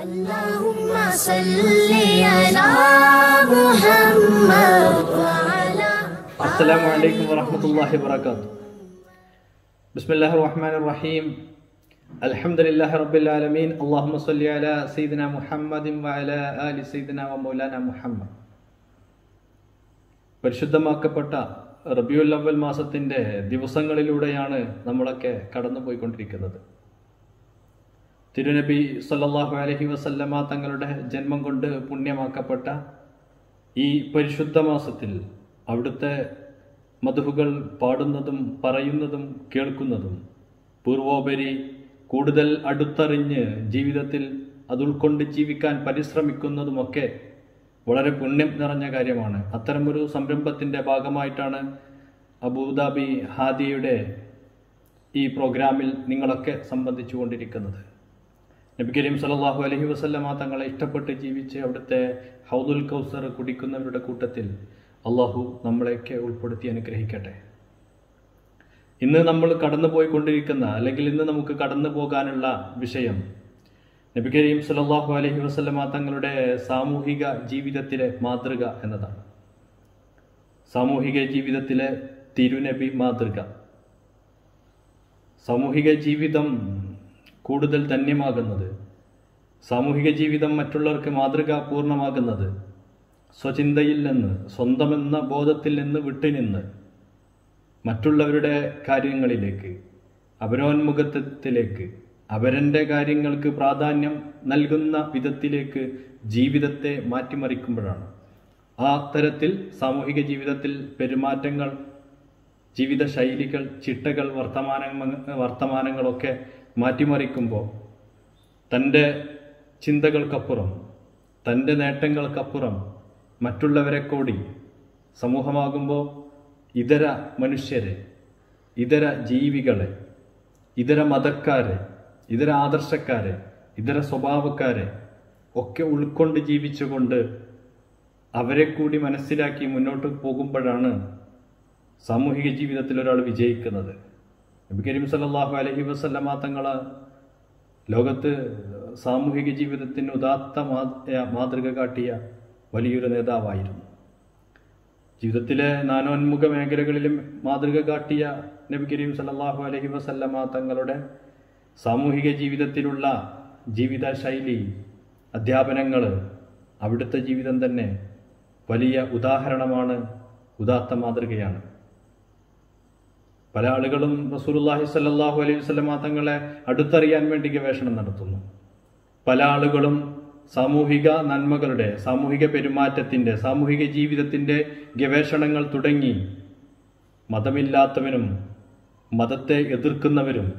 اللهم صل على محمد وعلى السلام عليكم ورحمة الله وبركاته بسم الله الرحمن الرحيم الحمد لله رب العالمين اللهم صل على سيدنا محمد وعلى آل سيدنا ومولانا محمد പരിശുദ്ധമാക്കപ്പെട്ട റബിയുൽ അവൽ മാസത്തിൻ്റെ ദിവസങ്ങളിലൂടെയാണ് നമ്മളൊക്കെ കടന്നു പോയിക്കൊണ്ടിരിക്കുന്നത് തിരുനബി സല്ലല്ലാഹു അലൈഹി വസല്ലമ തങ്ങളുടെ ജന്മം കൊണ്ട് പുണ്യമാക്കപ്പെട്ട ഈ പരിശുദ്ധ മാസത്തിൽ അവിടുത്തെ മധുഹുകൾ പാടുന്നതും പറയുന്നതും കേൾക്കുന്നതും പൂർവോപരി കൂടുതൽ അടുത്തറിഞ്ഞ് ജീവിതത്തിൽ അത് ഉൾക്കൊണ്ട് ജീവിക്കാൻ പരിശ്രമിക്കുന്നതുമൊക്കെ വളരെ പുണ്യം നിറഞ്ഞ കാര്യമാണ് അത്തരമൊരു സംരംഭത്തിൻ്റെ ഭാഗമായിട്ടാണ് അബുദാബി ഹാദിയുടെ ഈ പ്രോഗ്രാമിൽ നിങ്ങളൊക്കെ സംബന്ധിച്ചു കൊണ്ടിരിക്കുന്നത് നബി കരീം സല്ലല്ലാഹു അലൈഹി വസല്ലമ തങ്ങളെ ഇഷ്ടപ്പെട്ട് ജീവിച്ച് അവിടുത്തെ ഹൗദുൽ കൗസർ കുടിക്കുന്നവരുടെ കൂട്ടത്തിൽ അള്ളാഹു നമ്മളെയൊക്കെ ഉൾപ്പെടുത്തി അനുഗ്രഹിക്കട്ടെ ഇന്ന് നമ്മൾ കടന്നു പോയിക്കൊണ്ടിരിക്കുന്ന അല്ലെങ്കിൽ ഇന്ന് നമുക്ക് കടന്നു പോകാനുള്ള വിഷയം നബി കരീം സല്ലല്ലാഹു അലൈഹി വസല്ലമ തങ്ങളുടെ സാമൂഹിക ജീവിതത്തിലെ മാതൃക എന്നതാണ് സാമൂഹിക ജീവിതത്തിലെ തിരുനബി മാതൃക സാമൂഹിക ജീവിതം കൂടുതൽ ധന്യമാകുന്നത് സാമൂഹിക ജീവിതം മറ്റുള്ളവർക്ക് മാതൃകാപൂർണമാകുന്നത് സ്വചിന്തയിൽ നിന്ന് സ്വന്തമെന്ന ബോധത്തിൽ നിന്ന് വിട്ടുനിന്ന് മറ്റുള്ളവരുടെ കാര്യങ്ങളിലേക്ക് അപരോന്മുഖത്വത്തിലേക്ക് അവരൻ്റെ കാര്യങ്ങൾക്ക് പ്രാധാന്യം നൽകുന്ന വിധത്തിലേക്ക് ജീവിതത്തെ മാറ്റിമറിക്കുമ്പോഴാണ് ആ തരത്തിൽ സാമൂഹിക ജീവിതത്തിൽ പെരുമാറ്റങ്ങൾ ജീവിത ശൈലികൾ ചിട്ടകൾ വർത്തമാന വർത്തമാനങ്ങളൊക്കെ മാറ്റിമറിക്കുമ്പോൾ തൻ്റെ ചിന്തകൾക്കപ്പുറം തൻ്റെ നേട്ടങ്ങൾക്കപ്പുറം മറ്റുള്ളവരെ കൂടി സമൂഹമാകുമ്പോൾ ഇതര മനുഷ്യരെ ഇതര ജീവികളെ ഇതര മതക്കാരെ ഇതര ആദർശക്കാരെ ഇതര സ്വഭാവക്കാരെ ഒക്കെ ഉൾക്കൊണ്ട് ജീവിച്ചുകൊണ്ട് അവരെ കൂടി മനസ്സിലാക്കി മുന്നോട്ട് പോകുമ്പോഴാണ് സാമൂഹിക ജീവിതത്തിൽ ഒരാൾ വിജയിക്കുന്നത് നബി കരീം സല്ലല്ലാഹു അലൈഹി വസല്ലമ തങ്ങൾ ലോകത്ത് സാമൂഹിക ജീവിതത്തിന് ഉദാത്ത മാ- മാതൃക കാട്ടിയ വലിയൊരു നേതാവായിരുന്നു ജീവിതത്തിലെ നാനോന്മുഖ മേഖലകളിലും മാതൃക കാട്ടിയ നബി കരീം സല്ലല്ലാഹു അലൈഹി വസല്ലമ തങ്ങളുടെ സാമൂഹിക ജീവിതത്തിലുള്ള ജീവിത ശൈലി അധ്യാപനങ്ങൾ അവിടുത്തെ ജീവിതം തന്നെ വലിയ ഉദാഹരണമാണ് ഉദാത്ത മാതൃകയാണ് പല ആളുകളും റസൂലുള്ളാഹി സ്വല്ലല്ലാഹു അലൈഹി വസല്ലമ തങ്ങളെ അടുത്തറിയാൻ വേണ്ടി ഗവേഷണം നടത്തുന്നു പല ആളുകളും സാമൂഹിക നന്മകളുടെ സാമൂഹിക പെരുമാറ്റത്തിന്റെ സാമൂഹിക ജീവിതത്തിന്റെ ഗവേഷണങ്ങൾ തുടങ്ങി മതമില്ലാത്തവനും മതത്തെ എതിർക്കുന്നവരും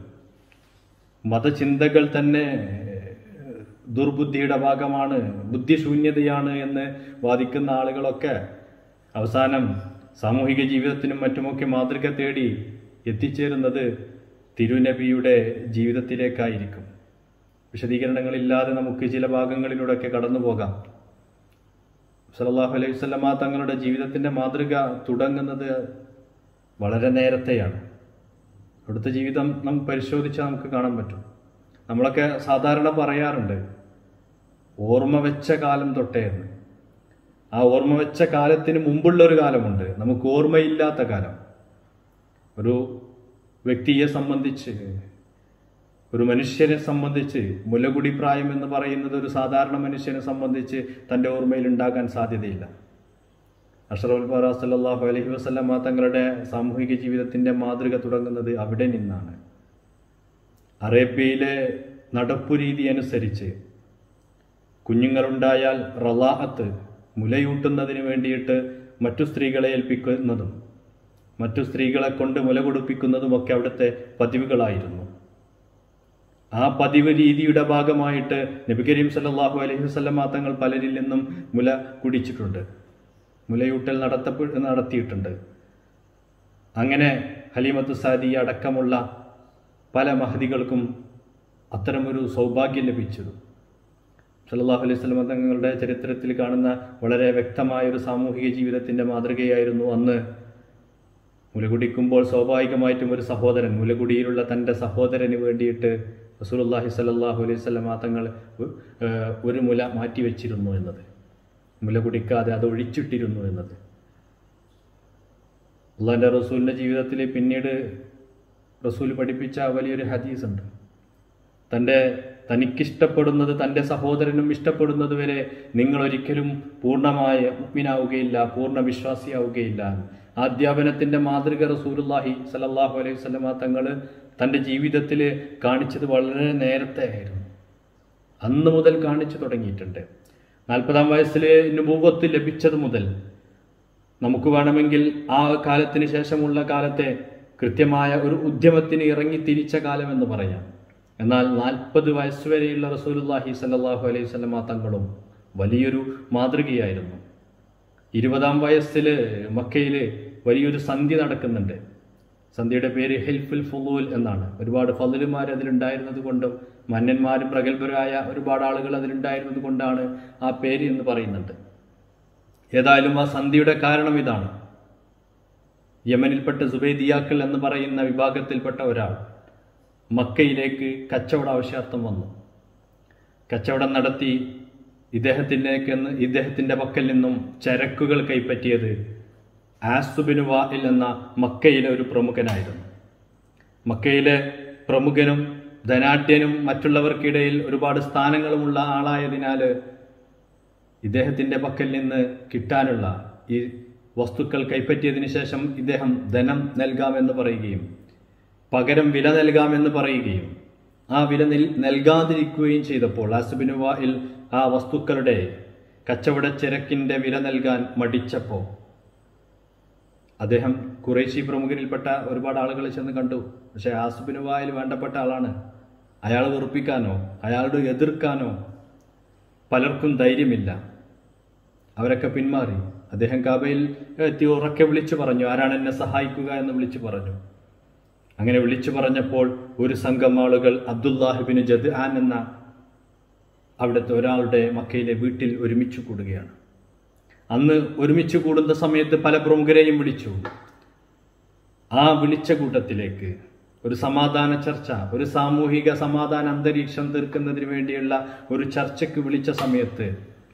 മതചിന്തകൾ തന്നെ ദുർബുദ്ധിയുടെ ഭാഗമാണ് ബുദ്ധിശൂന്യതയാണ് എന്ന് വാദിക്കുന്ന ആളുകളൊക്കെ അവസാനം സാമൂഹിക ജീവിതത്തിനും മറ്റുമൊക്കെ മാതൃക തേടി എത്തിച്ചേരുന്നത് തിരുനബിയുടെ ജീവിതത്തിലേക്കായിരിക്കും വിശദീകരണങ്ങളില്ലാതെ നമുക്ക് ചില ഭാഗങ്ങളിലൂടെയൊക്കെ കടന്നു പോകാം സല്ലല്ലാഹു അലൈഹി വസല്ലമ തങ്ങളുടെ ജീവിതത്തിന്റെ മാതൃക തുടങ്ങുന്നത് വളരെ നേരത്തെയാണ് അവിടുത്തെ ജീവിതം നാം പരിശോധിച്ചാൽ നമുക്ക് കാണാൻ പറ്റും നമ്മളൊക്കെ സാധാരണ പറയാറുണ്ട് ഓർമ്മ വെച്ച കാലം തൊട്ടേ എന്ന് ആ ഓർമ്മ വെച്ച കാലത്തിന് മുമ്പുള്ള ഒരു കാലമുണ്ട് നമുക്ക് ഓർമ്മയില്ലാത്ത കാലം ഒരു വ്യക്തിയെ സംബന്ധിച്ച് ഒരു മനുഷ്യനെ സംബന്ധിച്ച് മുലകുടി പ്രായം എന്ന് പറയുന്നത് ഒരു സാധാരണ മനുഷ്യനെ സംബന്ധിച്ച് തൻ്റെ ഓർമ്മയിൽ ഉണ്ടാകാൻ സാധ്യതയില്ല അഷറഫുൽ ഫറാ സല്ലല്ലാഹു അലൈഹി വസല്ലമ തങ്ങളുടെ സാമൂഹിക ജീവിതത്തിന്റെ മാതൃക തുടങ്ങുന്നത് അവിടെ നിന്നാണ് അറേബ്യയിലെ നടപ്പു രീതി അനുസരിച്ച് കുഞ്ഞുങ്ങളുണ്ടായാൽ റലാഅത്ത് മുലയൂട്ടുന്നതിന് വേണ്ടിയിട്ട് മറ്റു സ്ത്രീകളെ ഏൽപ്പിക്കുന്നതും മറ്റു സ്ത്രീകളെ കൊണ്ട് മുല കൊടുപ്പിക്കുന്നതുമൊക്കെ അവിടുത്തെ പതിവുകളായിരുന്നു ആ പതിവ് രീതിയുടെ ഭാഗമായിട്ട് നബി കരീം സല്ലല്ലാഹു അലൈഹി വസല്ലമ തങ്ങൾ പലരിൽ നിന്നും മുല കുടിച്ചിട്ടുണ്ട് മുലയൂട്ടൽ നടത്തപ്പെ നടത്തിയിട്ടുണ്ട് അങ്ങനെ ഹലീമത്ത് സാദി അടക്കമുള്ള പല മഹദികൾക്കും അത്തരമൊരു സൗഭാഗ്യം ലഭിച്ചു സല്ലല്ലാഹു അലൈഹി വസല്ലമ തങ്ങളുടെ ചരിത്രത്തിൽ കാണുന്ന വളരെ വ്യക്തമായ ഒരു സാമൂഹിക ജീവിതത്തിന്റെ മാതൃകയായിരുന്നു അന്ന് മുലകുടിക്കുമ്പോൾ സ്വാഭാവികമായിട്ടും ഒരു സഹോദരൻ മുലകുടിയിലുള്ള തൻ്റെ സഹോദരന് വേണ്ടിയിട്ട് റസൂലുള്ളാഹി സ്വല്ലല്ലാഹു അലൈഹി വസല്ലമ തങ്ങൾ ഏഹ്, ഒരു മുല മാറ്റി വെച്ചിരുന്നു എന്നത് മുല കുടിക്കാതെ അത് ഒഴിച്ചിട്ടിരുന്നു എന്നത് അള്ളാഹിൻ്റെ റസൂലിൻ്റെ ജീവിതത്തിൽ പിന്നീട് റസൂൽ പഠിപ്പിച്ച വലിയൊരു ഹദീസ് ഉണ്ട് തൻ്റെ തനിക്കിഷ്ടപ്പെടുന്നത് തൻ്റെ സഹോദരനും ഇഷ്ടപ്പെടുന്നത് വരെ നിങ്ങൾ ഒരിക്കലും പൂർണ്ണമായ മുഗ്മിനാവുകയില്ല പൂർണ്ണ വിശ്വാസിയാവുകയില്ല ആ അധ്യാപനത്തിൻ്റെ മാതൃക റസൂലുള്ളാഹി സല്ലല്ലാഹു അലൈഹി വസല്ലമ തങ്ങൾ തൻ്റെ ജീവിതത്തിൽ കാണിച്ചത് വളരെ നേരത്തെ ആയിരുന്നു അന്ന് മുതൽ കാണിച്ചു തുടങ്ങിയിട്ടുണ്ട് നാൽപ്പതാം വയസ്സിൽ നുപൂവത്ത് ലഭിച്ചത് മുതൽ നമുക്ക് വേണമെങ്കിൽ ആ കാലത്തിന് ശേഷമുള്ള കാലത്തെ കൃത്യമായ ഒരു ഉദ്യമത്തിന് ഇറങ്ങി തിരിച്ച കാലം എന്ന് പറയാം എന്നാൽ നാൽപ്പത് വയസ്സുവരെയുള്ള റസൂലുള്ളാഹി സല്ലല്ലാഹു അലൈഹി വസല്ലമ തങ്ങളും വലിയൊരു മാതൃകയായിരുന്നു ഇരുപതാം വയസ്സിൽ മക്കയിൽ വലിയൊരു സന്ധ്യ നടക്കുന്നുണ്ട് സന്ധ്യയുടെ പേര് ഹെൽഫുൽ ഫുലൂൽ എന്നാണ് ഒരുപാട് ഫലുമാർ അതിലുണ്ടായിരുന്നത് കൊണ്ടും മന്നന്മാരും പ്രഗത്ഭരായ ഒരുപാട് ആളുകൾ അതിലുണ്ടായിരുന്നത് കൊണ്ടാണ് ആ പേര് എന്ന് പറയുന്നുണ്ട് ഏതായാലും ആ സന്ധിയുടെ കാരണം ഇതാണ് യമനിൽപ്പെട്ട സുബൈദിയാക്കൾ എന്ന് പറയുന്ന വിഭാഗത്തിൽപ്പെട്ട ഒരാൾ മക്കയിലേക്ക് കച്ചവട ആവശ്യാർത്ഥം വന്നു കച്ചവടം നടത്തി ഇദ്ദേഹത്തിലേക്ക് ഇദ്ദേഹത്തിന്റെ പക്കൽ നിന്നും ചരക്കുകൾ കൈപ്പറ്റിയത് ആസുബിനു വായിൽ എന്ന മക്കയിലെ ഒരു പ്രമുഖനായിരുന്നു മക്കയിലെ പ്രമുഖനും ധനാഢ്യനും മറ്റുള്ളവർക്കിടയിൽ ഒരുപാട് സ്ഥാനങ്ങളുമുള്ള ആളായതിനാൽ ഇദ്ദേഹത്തിന്റെ പക്കൽ നിന്ന് കിട്ടാനുള്ള ഈ വസ്തുക്കൾ കൈപ്പറ്റിയതിനു ശേഷം ഇദ്ദേഹം ധനം നൽകാമെന്ന് പറയുകയും പകരം വില നൽകാമെന്ന് പറയുകയും ആ വില നിൽ- നൽകാതിരിക്കുകയും ചെയ്തപ്പോൾ ആസുബിനു വായിൽ ആ വസ്തുക്കളുടെ കച്ചവട ചരക്കിന്റെ വില നൽകാൻ മടിച്ചപ്പോൾ അദ്ദേഹം കുറേശി പ്രമുഖരിൽപ്പെട്ട ഒരുപാട് ആളുകളെ ചെന്ന് കണ്ടു പക്ഷെ ആസുബിനു വായിൽ വേണ്ടപ്പെട്ട ആളാണ് അയാൾ വെറുപ്പിക്കാനോ അയാളോട് എതിർക്കാനോ പലർക്കും ധൈര്യമില്ല അവരൊക്കെ പിന്മാറി അദ്ദേഹം കാബയിൽ എത്തി ഉറക്കെ വിളിച്ചു പറഞ്ഞു ആരാണ് എന്നെ സഹായിക്കുക എന്ന് വിളിച്ചു പറഞ്ഞു അങ്ങനെ വിളിച്ചു പറഞ്ഞപ്പോൾ ഒരു സംഘം ആളുകൾ അബ്ദുല്ലാഹിബിന് ജദ് ആൻ എന്ന അവിടുത്തെ ഒരാളുടെ മക്കയിലെ വീട്ടിൽ ഒരുമിച്ച് കൂടുകയാണ് അന്ന് ഒരുമിച്ച് കൂടുന്ന സമയത്ത് പല പ്രമുഖരെയും വിളിച്ചു ആ വിളിച്ച കൂട്ടത്തിലേക്ക് ഒരു സമാധാന ചർച്ച ഒരു സാമൂഹിക സമാധാന അന്തരീക്ഷം തീർക്കുന്നതിന് വേണ്ടിയുള്ള ഒരു ചർച്ചയ്ക്ക് വിളിച്ച സമയത്ത്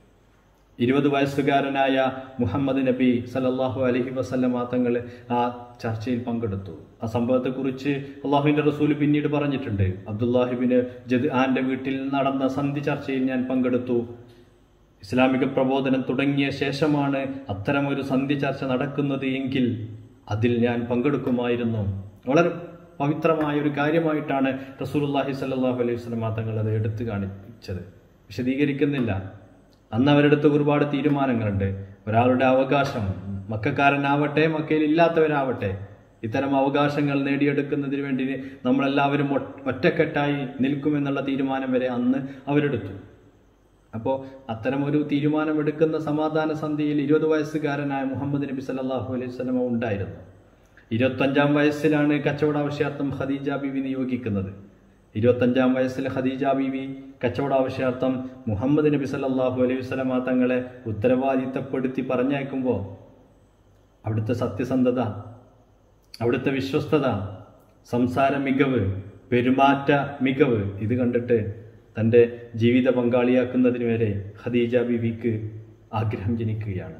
ഇരുപത് വയസ്സുകാരനായ മുഹമ്മദ് നബി സല്ലല്ലാഹു അലൈഹി വസല്ലമ തങ്ങൾ ആ ചർച്ചയിൽ പങ്കെടുത്തു ആ സംഭവത്തെക്കുറിച്ച് അള്ളാഹുവിന്റെ റസൂൽ പിന്നീട് പറഞ്ഞിട്ടുണ്ട് അബ്ദുല്ലാഹിബിന് ജദ് ആന്റെ വീട്ടിൽ നടന്ന സന്ധി ചർച്ചയിൽ ഞാൻ പങ്കെടുത്തു ഇസ്ലാമിക പ്രബോധനം തുടങ്ങിയ ശേഷമാണ് അത്തരമൊരു സന്ധി ചർച്ച നടക്കുന്നത് എങ്കിൽ അതിൽ ഞാൻ പങ്കെടുക്കുമായിരുന്നു വളരെ പവിത്രമായ ഒരു കാര്യമായിട്ടാണ് റസൂലുള്ളാഹി സ്വല്ലല്ലാഹു അലൈഹി വസല്ലമ തങ്ങൾ അത് എടുത്തു കാണിച്ചത് വിശദീകരിക്കുന്നില്ല അന്ന് അവരെടുത്ത് ഒരുപാട് തീരുമാനങ്ങളുണ്ട് ഒരാളുടെ അവകാശം മക്കാരനാവട്ടെ മക്കയിൽ ഇല്ലാത്തവരാവട്ടെ ഇത്തരം അവകാശങ്ങൾ നേടിയെടുക്കുന്നതിന് വേണ്ടി നമ്മളെല്ലാവരും ഒ- ഒറ്റക്കെട്ടായി നിൽക്കുമെന്നുള്ള തീരുമാനം വരെ അന്ന് അവരെടുത്തു അപ്പോൾ അത്തരമൊരു തീരുമാനമെടുക്കുന്ന സമാധാന സന്ധിയിൽ ഇരുപത് വയസ്സുകാരനായ മുഹമ്മദ് നബി സല്ലല്ലാഹു അലൈഹി വസല്ലമ ഉണ്ടായിരുന്നു ഇരുപത്തഞ്ചാം വയസ്സിലാണ് കച്ചവട ആവശ്യാർത്ഥം ഖദീജ ബിവി നിയോഗിക്കുന്നത് ഇരുപത്തഞ്ചാം വയസ്സിൽ ഖദീജ ബിവി കച്ചവട ആവശ്യാർത്ഥം മുഹമ്മദ് നബി സല്ലല്ലാഹു അലൈഹി വസല്ലമ തങ്ങളെ ഉത്തരവാദിത്തപ്പെടുത്തി പറഞ്ഞയക്കുമ്പോൾ അവിടുത്തെ സത്യസന്ധത അവിടുത്തെ വിശ്വസ്തത സംസാര മികവ് പെരുമാറ്റ മികവ് ഇത് കണ്ടിട്ട് തൻ്റെ ജീവിത പങ്കാളിയാക്കുന്നതിന് വരെ ഖദീജ ബീവിക്ക് ആഗ്രഹം ജനിക്കുകയാണ്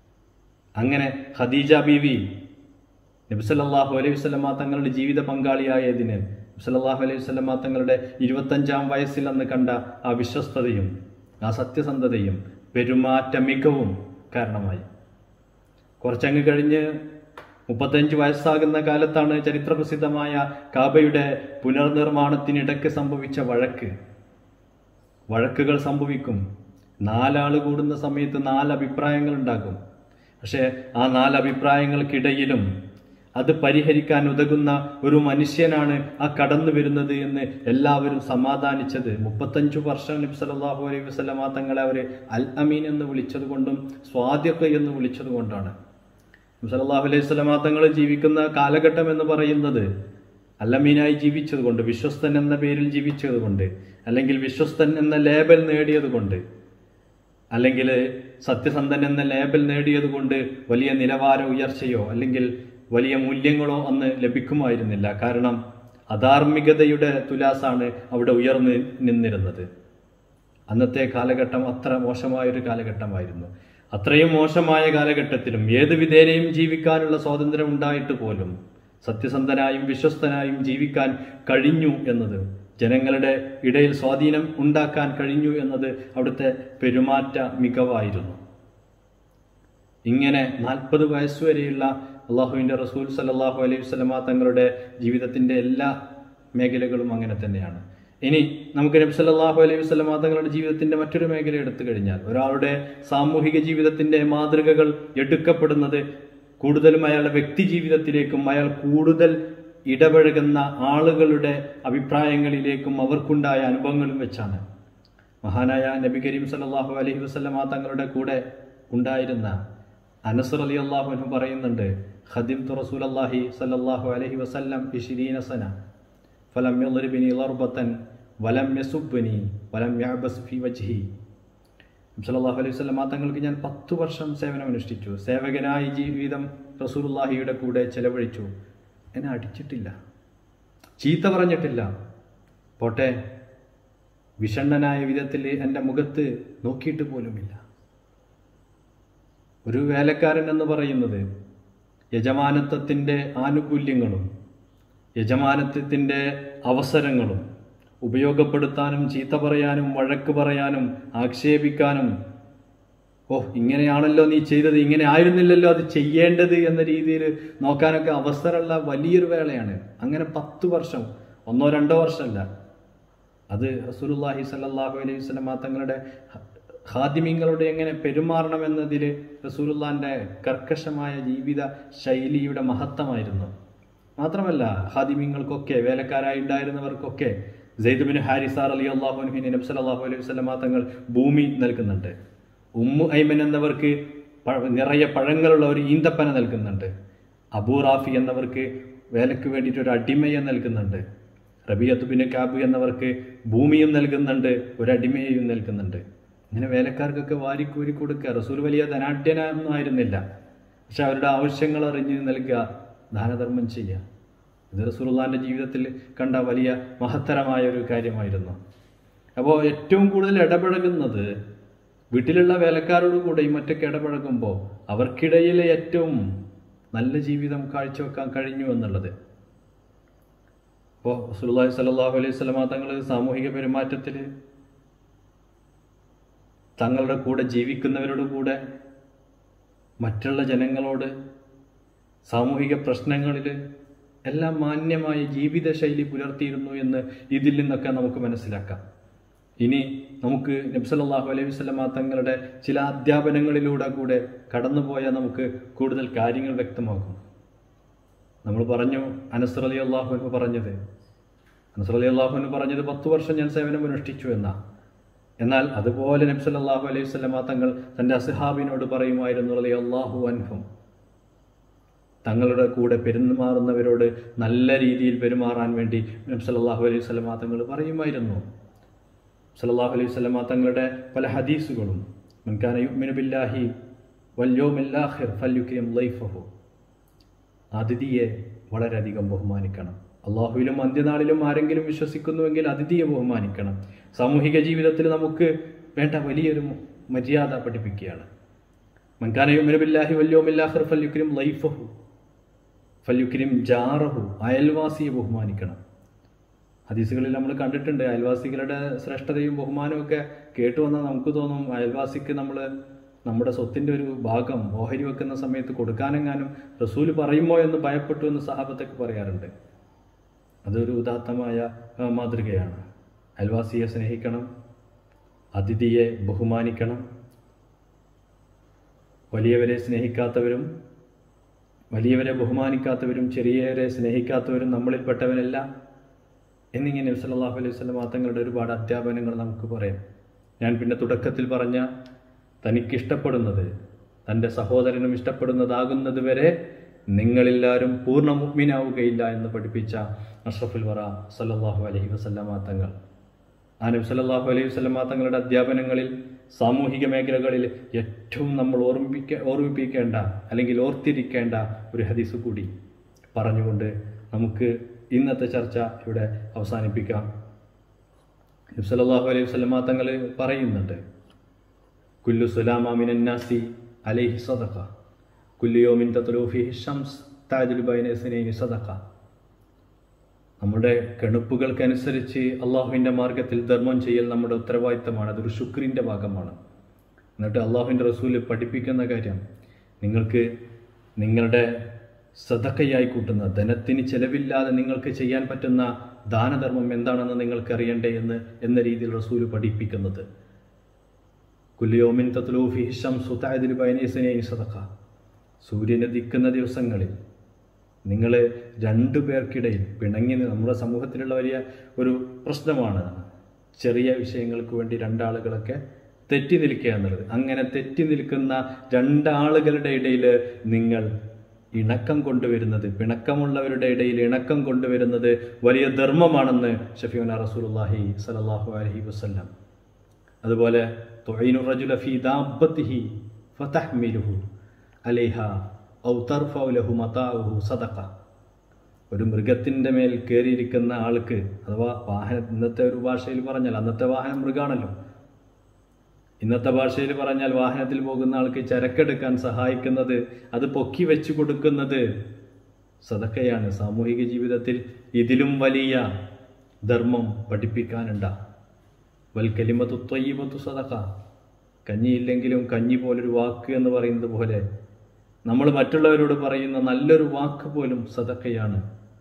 അങ്ങനെ ഖദീജ ബീവി നബ്സല്ലാഹു അലൈഹി വസല്ലമ തങ്ങളുടെ ജീവിത പങ്കാളിയായതിന് നബ്സല്ലാഹു അലൈഹി വസല്ലമ തങ്ങളുടെ ഇരുപത്തഞ്ചാം വയസ്സിൽ അന്ന് കണ്ട ആ വിശ്വസ്തതയും ആ സത്യസന്ധതയും പെരുമാറ്റ മികവും കാരണമായി കുറച്ചങ്ങ് കഴിഞ്ഞ് മുപ്പത്തഞ്ച് വയസ്സാകുന്ന കാലത്താണ് ചരിത്രപ്രസിദ്ധമായ കാബയുടെ പുനർനിർമ്മാണത്തിനിടയ്ക്ക് സംഭവിച്ച വഴക്ക് വഴക്കുകൾ സംഭവിക്കും നാലാൾ കൂടുന്ന സമയത്ത് നാല് അഭിപ്രായങ്ങൾ ഉണ്ടാകും പക്ഷേ ആ നാല് അഭിപ്രായങ്ങൾക്കിടയിലും അത് പരിഹരിക്കാൻ ഉതകുന്ന ഒരു മനുഷ്യനാണ് ആ കടന്നു വരുന്നത് എന്ന് എല്ലാവരും സമാധാനിച്ചത് മുപ്പത്തഞ്ചു വർഷം നബി സല്ലല്ലാഹു അലൈഹി വസല്ലമ തങ്ങളെ അവർ അൽ അമീൻ എന്ന് വിളിച്ചത് കൊണ്ടും സ്വാദ്യക്ക എന്ന് വിളിച്ചത് കൊണ്ടാണ് നബി സല്ലല്ലാഹു അലൈഹി വസല്ലമ തങ്ങൾ ജീവിക്കുന്ന കാലഘട്ടം എന്ന് പറയുന്നത് അല്ലമീനായി ജീവിച്ചത് കൊണ്ട് വിശ്വസ്തൻ എന്ന പേരിൽ ജീവിച്ചത് കൊണ്ട് അല്ലെങ്കിൽ വിശ്വസ്തൻ എന്ന ലേബൽ നേടിയത് കൊണ്ട് അല്ലെങ്കിൽ സത്യസന്ധൻ എന്ന ലേബൽ നേടിയത് കൊണ്ട് വലിയ നിലവാര ഉയർച്ചയോ അല്ലെങ്കിൽ വലിയ മൂല്യങ്ങളോ അന്ന് ലഭിക്കുമായിരുന്നില്ല കാരണം അധാർമികതയുടെ തുലാസാണ് അവിടെ ഉയർന്നു നിന്നിരുന്നത് അന്നത്തെ കാലഘട്ടം അത്ര മോശമായൊരു കാലഘട്ടമായിരുന്നു അത്രയും മോശമായ കാലഘട്ടത്തിലും ഏത് വിധേനയും ജീവിക്കാനുള്ള സ്വാതന്ത്ര്യം ഉണ്ടായിട്ട് പോലും സത്യസന്ധനായും വിശ്വസ്തനായും ജീവിക്കാൻ കഴിഞ്ഞു എന്നത് ജനങ്ങളുടെ ഇടയിൽ സ്വാധീനം ഉണ്ടാക്കാൻ കഴിഞ്ഞു എന്നത് അവിടുത്തെ പെരുമാറ്റ മികവായിരുന്നു ഇങ്ങനെ നാൽപ്പത് വയസ്സുവരെയുള്ള അള്ളാഹുവിൻ്റെ റസൂൽ സല്ലാഹു അലൈഹി വസ്ലമ തങ്ങളുടെ ജീവിതത്തിൻ്റെ എല്ലാ മേഖലകളും അങ്ങനെ തന്നെയാണ് ഇനി നമുക്ക് നബി സല്ലല്ലാഹു അലൈഹി വസല്ലം തങ്ങളുടെ ജീവിതത്തിന്റെ മറ്റൊരു മേഖല എടുത്തു കഴിഞ്ഞാൽ ഒരാളുടെ സാമൂഹിക ജീവിതത്തിന്റെ മാതൃകകൾ എടുക്കപ്പെടുന്നത് കൂടുതലും അയാളുടെ വ്യക്തി ജീവിതത്തിലേക്കും അയാൾ കൂടുതൽ ഇടപഴകുന്ന ആളുകളുടെ അഭിപ്രായങ്ങളിലേക്കും അവർക്കുണ്ടായ അനുഭവങ്ങളും വെച്ചാണ് മഹാനായ നബി കരീം സല്ലല്ലാഹു അലൈഹി വസല്ലം തങ്ങളുടെ കൂടെ ഉണ്ടായിരുന്ന അനസർ അലി അള്ളാഹു പറയുന്നുണ്ട് ഖദിം തു റസൂൽ അള്ളാഹി സല്ലല്ലാഹു അലൈഹി വസല്ലം ഇഷിരീന സന ഫലം യദ്രിബനി ലർബത്തൻ വലം യസുബ്ബനി വലം യഅബസ് ഫി വജ്ഹി സല്ലല്ലാഹു അലൈഹി വസല്ലം തങ്ങൾക്ക് ഞാൻ പത്തു വർഷം സേവനം അനുഷ്ഠിച്ചു സേവകനായി ജീവിതം റസൂലുള്ളാഹിയുടെ കൂടെ ചെലവഴിച്ചു എന്നെ അടിച്ചിട്ടില്ല ചീത്ത പറഞ്ഞിട്ടില്ല പോട്ടെ വിഷണ്ണനായ വിധത്തിൽ എൻ്റെ മുഖത്ത് നോക്കിയിട്ട് പോലുമില്ല ഒരു വേലക്കാരൻ എന്ന് പറയുന്നത് യജമാനത്വത്തിൻ്റെ ആനുകൂല്യങ്ങളും യജമാനത്വത്തിൻ്റെ അവസരങ്ങളും ഉപയോഗപ്പെടുത്താനും ചീത്ത പറയാനും വഴക്ക് പറയാനും ആക്ഷേപിക്കാനും ഓ ഇങ്ങനെയാണല്ലോ നീ ചെയ്തത് ഇങ്ങനെ ആയിരുന്നില്ലല്ലോ അത് ചെയ്യേണ്ടത് എന്ന രീതിയിൽ നോക്കാനൊക്കെ അവസരമുള്ള വലിയൊരു വേളയാണ് അങ്ങനെ പത്ത് വർഷം ഒന്നോ രണ്ടോ വർഷമല്ല അത് റസൂലുള്ളാഹി സല്ലല്ലാഹു അലൈഹി വസല്ലം തങ്ങളുടെ ഹാദിമ്യങ്ങളോട് എങ്ങനെ പെരുമാറണമെന്നതിൽ റസൂലുള്ളാന്റെ കർക്കശമായ ജീവിത ശൈലിയുടെ മഹത്വമായിരുന്നു മാത്രമല്ല ഹാദിമ്യങ്ങൾക്കൊക്കെ വേലക്കാരായി ഉണ്ടായിരുന്നവർക്കൊക്കെ സെയ്ദ് ബിൻ ഹാരിസാർ അലി അള്ളാഹുനുഹിന് നബി സല്ലല്ലാഹു അലൈഹി വസല്ലം തങ്ങൾ ഭൂമി നൽകുന്നുണ്ട് ഉമ്മു ഐമൻ എന്നവർക്ക് പഴ- നിറയെ പഴങ്ങളുള്ള ഒരു ഈന്തപ്പന നൽകുന്നുണ്ട് അബൂ റാഫി എന്നവർക്ക് വേലയ്ക്ക് വേണ്ടിയിട്ട് ഒരു അടിമയെ നൽകുന്നുണ്ട് റബിയത്ത് ബിൻ കാബ് എന്നവർക്ക് ഭൂമിയും നൽകുന്നുണ്ട് ഒരു അടിമയെയും നൽകുന്നുണ്ട് ഇങ്ങനെ വേലക്കാർക്കൊക്കെ വാരിക്കൂരി കൊടുക്കുക റസൂൽ വലിയ ധനാഢ്യനൊന്നും ആയിരുന്നില്ല പക്ഷെ അവരുടെ ആവശ്യങ്ങൾ അറിഞ്ഞ് നൽകുക ദാനധർമ്മം ചെയ്യുക ഇത് റസൂലുള്ളാന്റെ ജീവിതത്തിൽ കണ്ട വലിയ മഹത്തരമായ ഒരു കാര്യമായിരുന്നു അപ്പോൾ ഏറ്റവും കൂടുതൽ ഇടപഴകുന്നത് വീട്ടിലുള്ള വേലക്കാരോട് കൂടെയും മറ്റൊക്കെ ഇടപഴകുമ്പോൾ അവർക്കിടയിലെ ഏറ്റവും നല്ല ജീവിതം കാഴ്ചവെക്കാൻ കഴിഞ്ഞു എന്നുള്ളത് ഇപ്പോൾ റസൂലുള്ളാഹി സ്വല്ലല്ലാഹു അലൈഹി വസല്ലമ തങ്ങൾ സാമൂഹിക പെരുമാറ്റത്തിൽ തങ്ങളുടെ കൂടെ ജീവിക്കുന്നവരുടെ കൂടെ മറ്റുള്ള ജനങ്ങളോട് സാമൂഹിക പ്രശ്നങ്ങളിൽ എല്ലാം മാന്യമായ ജീവിതശൈലി പുലർത്തിയിരുന്നു എന്ന് ഇതിൽ നിന്നൊക്കെ നമുക്ക് മനസ്സിലാക്കാം ഇനി നമുക്ക് നബ്സല്ലാഹു അലൈഹി വസല്ലമ തങ്ങളുടെ ചില അധ്യാപനങ്ങളിലൂടെ കൂടെ കടന്നുപോയാൽ നമുക്ക് കൂടുതൽ കാര്യങ്ങൾ വ്യക്തമാകും നമ്മൾ പറഞ്ഞു അനസർ അലി അള്ളാഹുനു പറഞ്ഞത് അനസർ അലി അള്ളാഹുനു പറഞ്ഞത് പത്തു വർഷം ഞാൻ സേവനം അനുഷ്ഠിച്ചു എന്നാ എന്നാൽ അതുപോലെ നബ്സല്ലാഹു അലൈഹി വസല്ലമ തങ്ങൾ തൻ്റെ അസ്ഹാബിനോട് പറയുമായിരുന്നു അലി അള്ളാഹു അൻഹും തങ്ങളുടെ കൂടെ പെരുമാറുന്നവരോട് നല്ല രീതിയിൽ പെരുമാറാൻ വേണ്ടി നബി സല്ലല്ലാഹു അലൈഹി വസല്ലമ തങ്ങൾ പറയുമായിരുന്നു സല്ലല്ലാഹു അലൈഹി വസല്ലമ തങ്ങളുടെ പല ഹദീസുകളും മൻ കാന യുഅ്മിനു ബില്ലാഹി വൽ യൗമിൽ ആഖിർ ഫല്യുക്രിം ലൈഫഹു അതിഥിയെ വളരെയധികം ബഹുമാനിക്കണം അള്ളാഹുവിലും അന്ത്യനാളിലും ആരെങ്കിലും വിശ്വസിക്കുന്നുവെങ്കിൽ അതിഥിയെ ബഹുമാനിക്കണം സാമൂഹിക ജീവിതത്തിൽ നമുക്ക് വേണ്ട വലിയൊരു മര്യാദ പഠിപ്പിക്കുകയാണ് മൻകാന യുഅ്മിനു ബില്ലാഹി വൽ യൗമിൽ ആഖിർ ഫല്യുക്രിം ലൈഫഹു ഫല്യുക്രിം ജാറഹു അയൽവാസിയെ ബഹുമാനിക്കണം ഹദീസുകളിൽ നമ്മൾ കണ്ടിട്ടുണ്ട് അയൽവാസികളുടെ ശ്രേഷ്ഠതയും ബഹുമാനവും ഒക്കെ കേട്ടു വന്നാൽ നമുക്ക് തോന്നും അയൽവാസിക്ക് നമ്മൾ നമ്മുടെ സ്വത്തിൻ്റെ ഒരു ഭാഗം ഓഹരി വെക്കുന്ന സമയത്ത് കൊടുക്കാനെങ്ങാനും റസൂല് പറയുമോ എന്ന് ഭയപ്പെട്ടു എന്ന് സഹാബത്തൊക്കെ പറയാറുണ്ട് അതൊരു ഉദാത്തമായ ആ, മാതൃകയാണ് അയൽവാസിയെ സ്നേഹിക്കണം അതിഥിയെ ബഹുമാനിക്കണം വലിയവരെ സ്നേഹിക്കാത്തവരും വലിയവരെ ബഹുമാനിക്കാത്തവരും ചെറിയവരെ സ്നേഹിക്കാത്തവരും നമ്മളിൽപ്പെട്ടവരല്ല എന്നിങ്ങനെ നബി സല്ലല്ലാഹു അലൈഹി വസല്ലം തങ്ങളുടെ ഒരുപാട് അധ്യാപനങ്ങൾ നമുക്ക് പറയാം ഞാൻ പിന്നെ തുടക്കത്തിൽ പറഞ്ഞ തനിക്കിഷ്ടപ്പെടുന്നത് തൻ്റെ സഹോദരനും ഇഷ്ടപ്പെടുന്നതാകുന്നത് വരെ നിങ്ങളെല്ലാവരും പൂർണ്ണ മുഗ്മിനാവുകയില്ല എന്ന് പഠിപ്പിച്ച അഷ്റഫുൽ വറ സല്ലല്ലാഹു അലൈഹി വസല്ലമ തങ്ങൾ ആ നബി സല്ലല്ലാഹു അലൈഹി വസല്ലമ തങ്ങളുടെ അധ്യാപനങ്ങളിൽ സാമൂഹിക മേഖലകളിൽ ഏറ്റവും നമ്മൾ ഓർമ്മിക്ക ഓർമ്മിപ്പിക്കേണ്ട അല്ലെങ്കിൽ ഓർത്തിരിക്കേണ്ട ഒരു ഹദീസ് കൂടി പറഞ്ഞുകൊണ്ട് നമുക്ക് ഇന്നത്തെ ചർച്ച ഇവിടെ അവസാനിപ്പിക്കാം നബ്സല്ലാഹു അലൈഹി വസല്ലമ തങ്ങൾ പറയുന്നുണ്ട് കുല്ലു സുലാമ മിനന്നാസി അലൈഹി സദഖ കുല്ലു യോമിൻ തത്ലൂ ഫീഹി ഷംസ് താജുൽ ബൈന ഇസ്നൈനി സദഖ നമ്മുടെ കെണുപ്പുകൾക്കനുസരിച്ച് അള്ളാഹുവിൻ്റെ മാർഗത്തിൽ ധർമ്മം ചെയ്യൽ നമ്മുടെ ഉത്തരവാദിത്തമാണ് അതൊരു ശുക്രിൻ്റെ ഭാഗമാണ് എന്നിട്ട് അള്ളാഹുവിൻ്റെ റസൂല് പഠിപ്പിക്കുന്ന കാര്യം നിങ്ങൾക്ക് നിങ്ങളുടെ സദക്കയായി കൂട്ടുന്ന ധനത്തിന് ചെലവില്ലാതെ നിങ്ങൾക്ക് ചെയ്യാൻ പറ്റുന്ന ദാനധർമ്മം എന്താണെന്ന് നിങ്ങൾക്ക് അറിയണ്ടേ എന്ന് എന്ന രീതിയിൽ റസൂല് പഠിപ്പിക്കുന്നത് കുല്യോമിൻ തത്ലൂഫി ഷംസു തായതിൽ ബൈനേസനൈ സദക്ക സൂര്യന് ദിക്കുന്ന ദിവസങ്ങളിൽ നിങ്ങൾ രണ്ടു പേർക്കിടയിൽ പിണങ്ങി നി- നമ്മുടെ സമൂഹത്തിലുള്ള വലിയ ഒരു പ്രശ്നമാണ് ചെറിയ വിഷയങ്ങൾക്ക് വേണ്ടി രണ്ടാളുകളൊക്കെ തെറ്റി നിൽക്കുക എന്നുള്ളത് അങ്ങനെ തെറ്റി നിൽക്കുന്ന രണ്ടാളുകളുടെ ഇടയിൽ നിങ്ങൾ ഇണക്കം കൊണ്ടുവരുന്നത് പിണക്കമുള്ളവരുടെ ഇടയിൽ ഇണക്കം കൊണ്ടുവരുന്നത് വലിയ ധർമ്മമാണെന്ന് ഷഫീന റസൂലുള്ളാഹി സലല്ലാഹു അലൈഹി വസല്ലം അതുപോലെ തുഈനു റജുല ഫീ ദാബത്തിഹി ഫതഹ്മിലുഹു അലൈഹ ഔ തർഫഉ ലഹു മതാഉഹു സദഖ ഒരു മൃഗത്തിൻ്റെ മേൽ കയറിയിരിക്കുന്ന ആൾക്ക് അഥവാ വാഹനം ഇന്നത്തെ ഒരു ഭാഷയിൽ പറഞ്ഞാൽ അന്നത്തെ വാഹനം മൃഗാണല്ലോ ഇന്നത്തെ ഭാഷയിൽ പറഞ്ഞാൽ വാഹനത്തിൽ പോകുന്ന ആൾക്ക് ചരക്കെടുക്കാൻ സഹായിക്കുന്നത് അത് പൊക്കി വെച്ചു കൊടുക്കുന്നത് സദക്കയാണ് സാമൂഹിക ജീവിതത്തിൽ ഇതിലും വലിയ ധർമ്മം പഠിപ്പിക്കാനുണ്ട വൽ കലിമത്തു ത്വയ്യബത്തു സദക്ക കഞ്ഞിയില്ലെങ്കിലും കഞ്ഞി പോലൊരു വാക്ക് എന്ന് പറയുന്നത് പോലെ നമ്മൾ മറ്റുള്ളവരോട് പറയുന്ന നല്ലൊരു വാക്ക് പോലും സദക്കയാണ്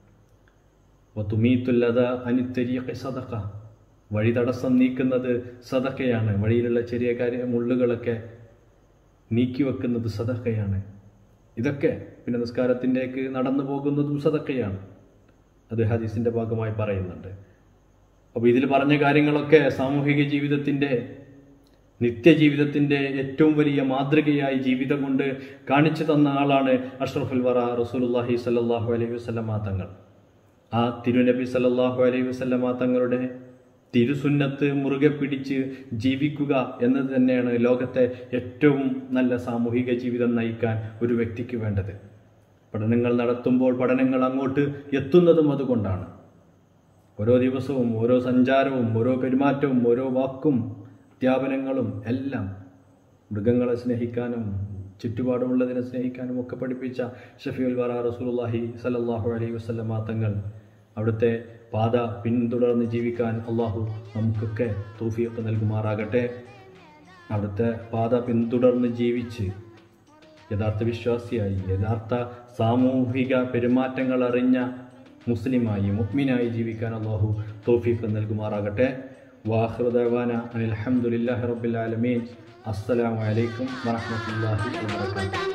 തുമീത്തുല്ലത അനിത്തരിയൊക്കെ സദക്ക വഴി തടസ്സം നീക്കുന്നത് സദക്കയാണ് വഴിയിലുള്ള ചെറിയ കാര്യ മുള്ളുകളൊക്കെ നീക്കി വെക്കുന്നത് സദക്കയാണ് ഇതൊക്കെ പിന്നെ നിസ്കാരത്തിൻ്റെക്ക് നടന്നു പോകുന്നതും സദക്കയാണ് അത് ഹദീസിൻ്റെ ഭാഗമായി പറയുന്നുണ്ട് അപ്പോൾ ഇതിൽ പറഞ്ഞ കാര്യങ്ങളൊക്കെ സാമൂഹിക ജീവിതത്തിൻ്റെ നിത്യജീവിതത്തിൻ്റെ ഏറ്റവും വലിയ മാതൃകയായി ജീവിതം കൊണ്ട് കാണിച്ചു തന്ന ആളാണ് അഷ്റഫുൽ വറ റസൂലുല്ലാഹി സല്ലാഹു അലൈഹി വസ്ലമാ തങ്ങൾ ആ തിരുനബി സല്ലല്ലാഹു അലൈഹി വസല്ലമ തങ്ങളുടെ തിരുസുന്നത്ത് മുറുകെ പിടിച്ച് ജീവിക്കുക എന്നത് തന്നെയാണ് ലോകത്തെ ഏറ്റവും നല്ല സാമൂഹിക ജീവിതം നയിക്കാൻ ഒരു വ്യക്തിക്ക് വേണ്ടത് പഠനങ്ങൾ നടത്തുമ്പോൾ പഠനങ്ങൾ അങ്ങോട്ട് എത്തുന്നതും അതുകൊണ്ടാണ് ഓരോ ദിവസവും ഓരോ സഞ്ചാരവും ഓരോ പെരുമാറ്റവും ഓരോ വാക്കും അധ്യാപനങ്ങളും എല്ലാം മൃഗങ്ങളെ സ്നേഹിക്കാനും ചുറ്റുപാടുമുള്ളതിനെ സ്നേഹിക്കാനും ഒക്കെ പഠിപ്പിച്ച ഷഫീഉൽ വറ റസൂലുള്ളാഹി സല്ലല്ലാഹു അലൈഹി വസല്ലമ തങ്ങൾ അവിടുത്തെ പാത പിന്തുടർന്ന് ജീവിക്കാൻ അള്ളാഹു നമുക്കൊക്കെ തൗഫീഖ് നൽകുമാറാകട്ടെ അവിടുത്തെ പാത പിന്തുടർന്ന് ജീവിച്ച് യഥാർത്ഥ വിശ്വാസിയായി യഥാർത്ഥ സാമൂഹിക പെരുമാറ്റങ്ങൾ അറിഞ്ഞ മുസ്ലിമായി മുഅ്മിനായി ജീവിക്കാൻ അള്ളാഹു തൗഫീഖ് നൽകുമാറാകട്ടെ വാഹൃദവാന അനിൽ അൽഹംദുലില്ലാഹി റബ്ബിൽ ആലമീൻ അസ്സലാമു അലൈക്കും വറഹ്മത്തുള്ളാഹി വബറകാതുഹു